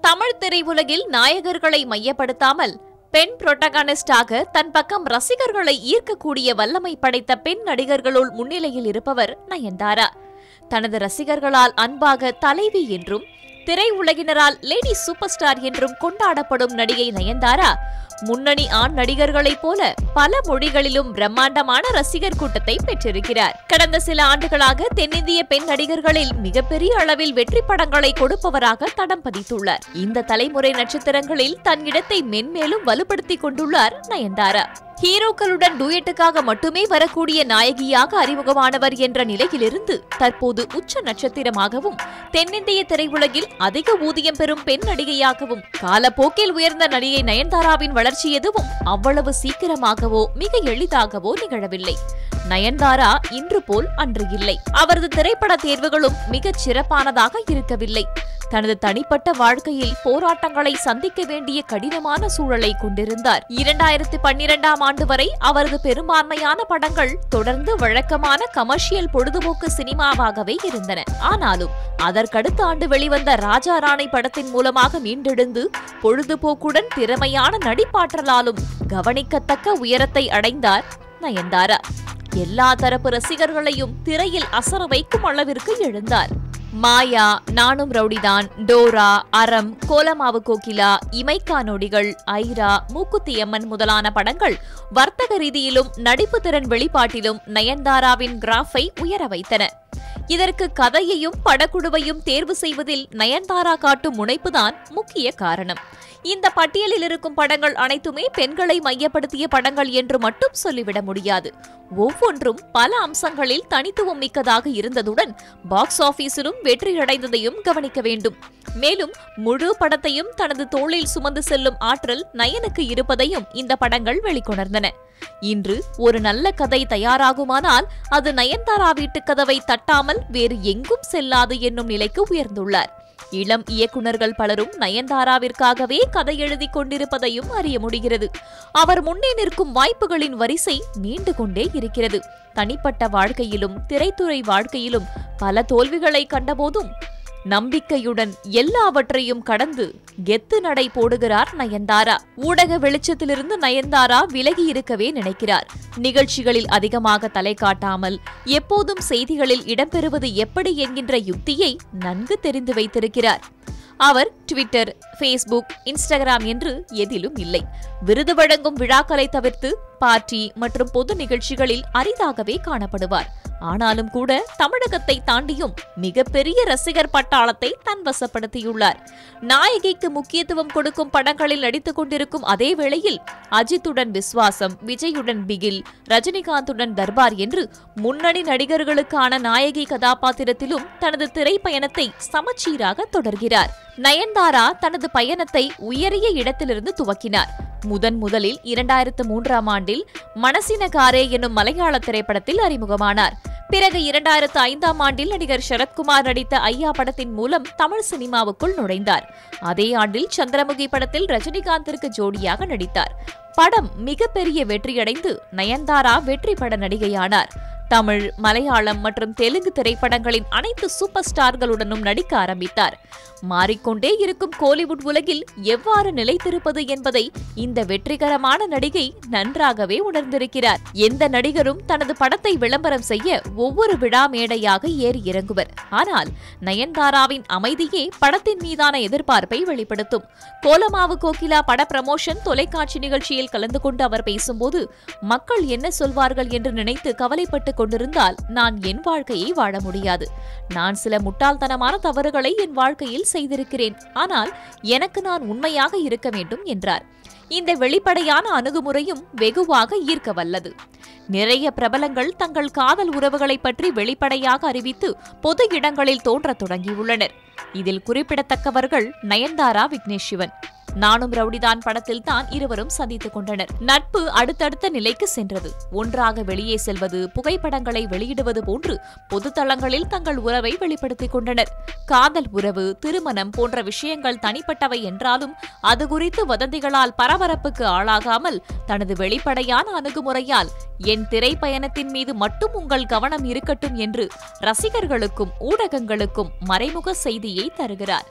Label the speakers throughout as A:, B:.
A: தமிழ் திரையுலகில் நாயகர்களை மையப்படுத்தாமல் பெண் புரோட்டகானிஸ்டாக தன் பக்கம் ரசிகர்களை ஈர்க்கக்கூடிய வல்லமை படைத்த பெண் நடிகர்களுள் முன்னிலையில் இருப்பவர் நயன்தாரா தனது ரசிகர்களால் அன்பாக தலைவி என்றும் திரையுலகினரால் லேடி சூப்பர் ஸ்டார் என்றும் கொண்டாடப்படும் நடிகை நயன்தாரா முன்னணி ஆண் நடிகர்களைப் போல பல மொழிகளிலும் பிரம்மாண்டமான ரசிகர் கூட்டத்தை பெற்றிருக்கிறார் கடந்த சில ஆண்டுகளாக தென்னிந்திய பெண் நடிகர்களில் மிகப்பெரிய அளவில் வெற்றி படங்களை கொடுப்பவராக தடம் பதித்துள்ளார் இந்த தலைமுறை நட்சத்திரங்களில் தன் இடத்தை மென்மேலும் வலுப்படுத்திக் கொண்டுள்ளார் நயன்தாரா ஹீரோக்களுடன் டூயட்டுக்காக மட்டுமே வரக்கூடிய நாயகியாக அறிமுகமானவர் என்ற நிலையிலிருந்து தற்போது உச்ச நட்சத்திரமாகவும் தென்னிந்திய திரையுலகில் அதிக ஊதியம் பெறும் பெண் நடிகையாகவும் காலப்போக்கில் உயர்ந்த நடிகை நயன்தாராவின் வளர்ச்சி எதுவும் அவ்வளவு சீக்கிரமாகவோ மிக எளிதாகவோ நிகழவில்லை நயன்தாரா இன்று போல் அன்று இல்லை அவரது திரைப்பட தேர்வுகளும் மிகச் சிறப்பானதாக இருக்கவில்லை தனது தனிப்பட்ட வாழ்க்கையில் போராட்டங்களை சந்திக்க வேண்டிய கடினமான சூழலை கொண்டிருந்தார் இரண்டாயிரத்தி பன்னிரெண்டாம் ஆண்டு வரை அவரது பெரும்பான்மையான படங்கள் தொடர்ந்து வழக்கமான கமர்ஷியல் பொழுதுபோக்கு சினிமாவாகவே இருந்தன ஆனாலும் அதற்கடுத்த ஆண்டு வெளிவந்த ராஜா ராணி படத்தின் மூலமாக மீண்டெழுந்து பொழுதுபோக்குடன் திறமையான நடிப்பாற்றலாலும் கவனிக்கத்தக்க உயரத்தை அடைந்தார் நயன்தாரா எல்லா தரப்பு ரசிகர்களையும் திரையில் அசர வைக்கும் அளவிற்கு எழுந்தார் மாயா நானும் ரவுடிதான் டோரா அறம் கோலமாவு கோகிலா இமைக்கா நொடிகள் ஐரா மூக்குத்தி அம்மன் முதலான படங்கள் வர்த்தக ரீதியிலும் நடிப்பு திறன் வெளிப்பாட்டிலும் நயன்தாராவின் கிராஃபை உயர வைத்தன இதற்கு கதையையும் படக்குழுவையும் தேர்வு செய்வதில் நயன்தாரா காட்டும் முனைப்புதான் முக்கிய காரணம் இந்த பட்டியலில் இருக்கும் படங்கள் அனைத்துமே பெண்களை மையப்படுத்திய படங்கள் என்று மட்டும் சொல்லிவிட முடியாது ஒவ்வொன்றும் பல அம்சங்களில் தனித்துவம் மிக்கதாக இருந்ததுடன் பாக்ஸ் ஆபீஸிலும் வெற்றியடைந்ததையும் கவனிக்க வேண்டும் மேலும் முழு படத்தையும் தனது தோளில் சுமந்து செல்லும் ஆற்றல் நயனுக்கு இருப்பதையும் இந்த படங்கள் வெளிக்கொணர்ந்தன இன்று ஒரு நல்ல கதை தயாராகுமானால் அது நயன்தாரா வீட்டு கதவை தட்டாமல் வேறு எங்கும் செல்லாது என்னும் நிலைக்கு உயர்ந்துள்ளார் இளம் இயக்குனர்கள் பலரும் நயன்தாராவிற்காகவே கதை எழுதி கொண்டிருப்பதையும் அறிய முடிகிறது அவர் முன்னே நிற்கும் வாய்ப்புகளின் வரிசை நீண்டு கொண்டே இருக்கிறது தனிப்பட்ட வாழ்க்கையிலும் திரைத்துறை வாழ்க்கையிலும் பல தோல்விகளை கண்டபோதும் நம்பிக்கையுடன் எல்லாவற்றையும் கடந்து கெத்து நடை போடுகிறார் நயன்தாரா ஊடக வெளிச்சத்திலிருந்து நயன்தாரா விலகி இருக்கவே நினைக்கிறார் நிகழ்ச்சிகளில் அதிகமாக தலை காட்டாமல் எப்போதும் செய்திகளில் இடம்பெறுவது எப்படி என்கின்ற யுக்தியை நன்கு தெரிந்து வைத்திருக்கிறார் அவர் ட்விட்டர் ஃபேஸ்புக் இன்ஸ்டாகிராம் என்று எதிலும் இல்லை விருது வழங்கும் விழாக்களை தவிர்த்து பார்ட்டி மற்றும் பொது நிகழ்ச்சிகளில் அரிதாகவே காணப்படுவார் ஆனாலும் கூட தமிழகத்தை தாண்டியும் மிகப்பெரிய ரசிகர் பட்டாளத்தை தன் வசப்படுத்தியுள்ளார் நாயகிக்கு முக்கியத்துவம் கொடுக்கும் படங்களில் நடித்துக் கொண்டிருக்கும் அதே வேளையில் அஜித்துடன் விஸ்வாசம் விஜயுடன் பிகில் ரஜினிகாந்துடன் தர்பார் என்று முன்னணி நடிகர்களுக்கான நாயகி கதாபாத்திரத்திலும் தனது திரைப்பயணத்தை சமச்சீராக தொடர்கிறார் நயன்தாரா தனது பயணத்தை உயரிய இடத்திலிருந்து துவக்கினார் முதன் முதலில் இரண்டாயிரத்து மூன்றாம் ஆண்டில் மனசினகாரே எனும் மலையாள திரைப்படத்தில் அறிமுகமானார் பிறகு இரண்டாயிரத்து ஐந்தாம் ஆண்டில் நடிகர் சரத்குமார் நடித்த ஐயா படத்தின் மூலம் தமிழ் சினிமாவுக்குள் நுழைந்தார் அதே ஆண்டில் சந்திரமுகி படத்தில் ரஜினிகாந்திற்கு ஜோடியாக நடித்தார் படம் மிகப்பெரிய வெற்றியடைந்து நயன்தாரா வெற்றி பட நடிகையானார் தமிழ் மலையாளம் மற்றும் தெலுங்கு திரைப்படங்களின் அனைத்து சூப்பர் ஸ்டார்களுடனும் நடிக்க ஆரம்பித்தார் மாறிக்கொண்டே இருக்கும் கோலிவுட் உலகில் எவ்வாறு நிலைத்திருப்பது என்பதை இந்த வெற்றிகரமான நடிகை நன்றாகவே உணர்ந்திருக்கிறார் எந்த நடிகரும் தனது படத்தை விளம்பரம் செய்ய ஒவ்வொரு விழா மேடையாக ஏறி இறங்குவர் ஆனால் நயன்தாராவின் அமைதியே படத்தின் மீதான எதிர்பார்ப்பை வெளிப்படுத்தும் கோலமாவு கோகிலா பட பிரமோஷன் தொலைக்காட்சி நிகழ்ச்சியில் கலந்து கொண்டு அவர் பேசும்போது மக்கள் என்ன சொல்வார்கள் என்று நினைத்து கவலைப்பட்டுக் கொண்டிருந்தால் நான் என் வாழ்க்கையை வாழ முடியாது நான் சில முட்டாள்தனமான தவறுகளை என் வாழ்க்கையில் செய்திருக்கிறேன் ஆனால் எனக்கு நான் உண்மையாக இருக்க வேண்டும் என்றார் இந்த வெளிப்படையான அணுகுமுறையும் வெகுவாக ஈர்க்க வல்லது நிறைய பிரபலங்கள் தங்கள் காதல் உறவுகளை பற்றி வெளிப்படையாக அறிவித்து பொது இடங்களில் தோன்றத் தொடங்கியுள்ளனர் இதில் குறிப்பிடத்தக்கவர்கள் நயன்தாரா விக்னேஷ் சிவன் நானும் ரவுடிதான் படத்தில் தான் இருவரும் சந்தித்துக் கொண்டனர் நட்பு அடுத்தடுத்த நிலைக்கு சென்றது ஒன்றாக வெளியே செல்வது புகைப்படங்களை வெளியிடுவது போன்று பொது தளங்களில் தங்கள் உறவை வெளிப்படுத்திக் கொண்டனர் காதல் உறவு திருமணம் போன்ற விஷயங்கள் தனிப்பட்டவை என்றாலும் அது குறித்து வதந்திகளால் பரபரப்புக்கு ஆளாகாமல் தனது வெளிப்படையான அணுகுமுறையால் என் திரைப்பயணத்தின் மீது மட்டும் உங்கள் கவனம் இருக்கட்டும் என்று ரசிகர்களுக்கும் ஊடகங்களுக்கும் மறைமுக செய்தியை தருகிறார்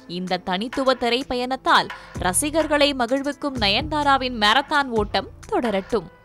A: இந்த தனித்துவ திரைப்பயணத்தால் ரசிகர்களை மகிழ்விக்கும் நயன்தாராவின் மாரத்தான் ஓட்டம் தொடரட்டும்